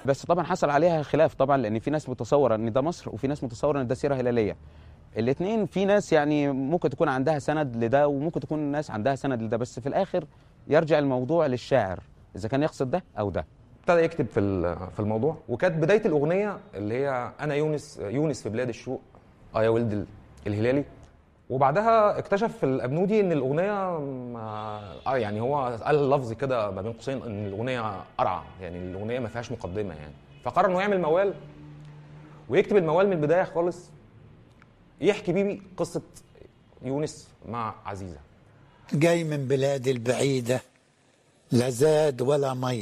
بس طبعا حصل عليها خلاف طبعا لان في ناس متصوره ان ده مصر وفي ناس متصوره ان ده سيره هلاليه الاثنين في ناس يعني ممكن تكون عندها سند لده وممكن تكون ناس عندها سند لده بس في الاخر يرجع الموضوع للشاعر اذا كان يقصد ده او ده ابتدى يكتب في ال- في الموضوع وكانت بدايه الاغنيه اللي هي انا يونس يونس في بلاد الشوق اه يا ولد ال- الهلالي وبعدها اكتشف الابنودي ان الاغنيه ما- اه يعني هو قال لفظ كده ما بين قوسين ان الاغنيه قرعه يعني الاغنيه ما فيهاش مقدمه يعني فقرر انه يعمل موال ويكتب الموال من البدايه خالص يحكي بيه قصه يونس مع عزيزه جاي من بلادي البعيدة لا زاد ولا مية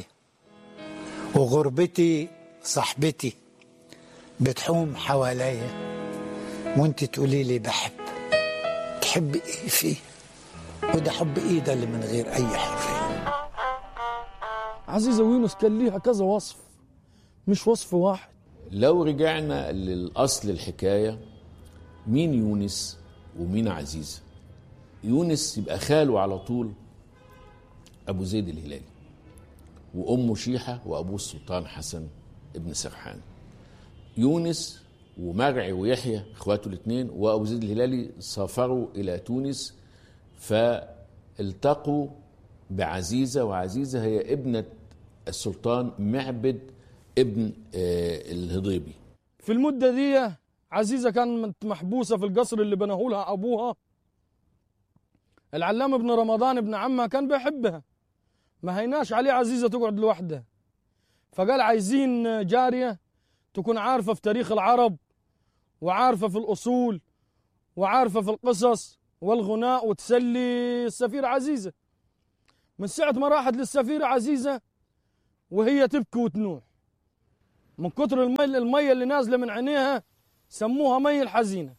وغربتي صاحبتي بتحوم حواليا وانت تقولي لي بحب تحب ايه فيه وده حب ايه ده اللي من غير اي حرية عزيزة ويونس كان ليها كذا وصف مش وصف واحد لو رجعنا للأصل الحكاية مين يونس ومين عزيزة يونس يبقى خاله على طول أبو زيد الهلالي وأمه شيحة وأبوه السلطان حسن ابن سرحان يونس ومرعي ويحيى اخواته الاثنين وابو زيد الهلالي سافروا الى تونس فالتقوا بعزيزه وعزيزه هي ابنه السلطان معبد ابن آه، الهضيبي في المدة دي عزيزة كانت محبوسة في القصر اللي بناه لها أبوها العلام ابن رمضان ابن عمها كان بيحبها ما هيناش عليه عزيزة تقعد لوحدها فقال عايزين جارية تكون عارفة في تاريخ العرب وعارفة في الأصول وعارفة في القصص والغناء وتسلي السفيرة عزيزة من ساعة ما راحت للسفيرة عزيزة وهي تبكي وتنوح من كتر المي المية اللي نازلة من عينيها سموها مي الحزينة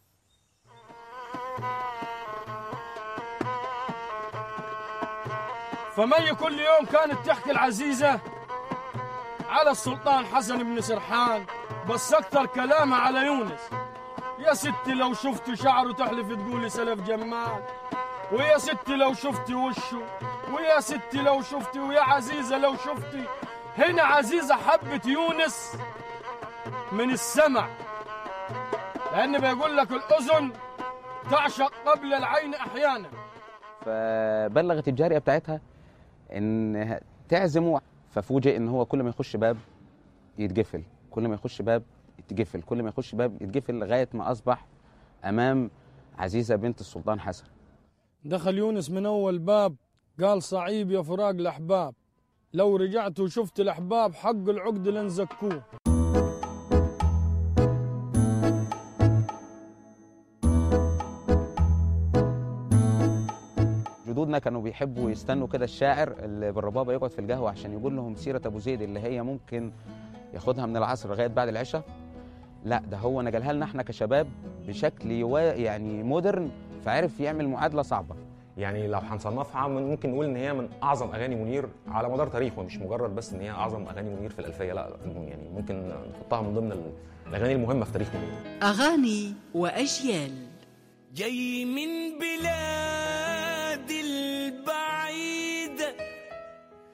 فمي كل يوم كانت تحكي العزيزة على السلطان حسن بن سرحان بس أكثر كلامها على يونس يا ستي لو شفت شعره تحلف تقولي سلف جمال ويا ستي لو شفتي وشه ويا ستي لو شفتي ويا عزيزة لو شفتي هنا عزيزة حبت يونس من السمع لأن بيقول لك الأذن تعشق قبل العين أحيانا فبلغت الجاريه بتاعتها ان تعزمه ففوجئ ان هو كل ما يخش باب يتقفل كل ما يخش باب يتقفل كل ما يخش باب يتقفل لغايه ما اصبح امام عزيزه بنت السلطان حسن دخل يونس من أول باب قال صعيب يا فراق الأحباب لو رجعت وشفت الأحباب حق العقد لن زكوه جدودنا كانوا بيحبوا يستنوا كده الشاعر اللي بالربابه يقعد في القهوه عشان يقول لهم سيره ابو زيد اللي هي ممكن ياخدها من العصر لغايه بعد العشاء لا ده هو نقلها لنا احنا كشباب بشكل يوا يعني مودرن فعرف يعمل معادله صعبه يعني لو هنصنفها من- ممكن نقول ان هي من اعظم اغاني منير على مدار تاريخه مش مجرد بس ان هي اعظم اغاني منير في الالفيه لا يعني ممكن نحطها من ضمن ال- الاغاني المهمه في تاريخ منير أغاني وأجيال جاي من بلاد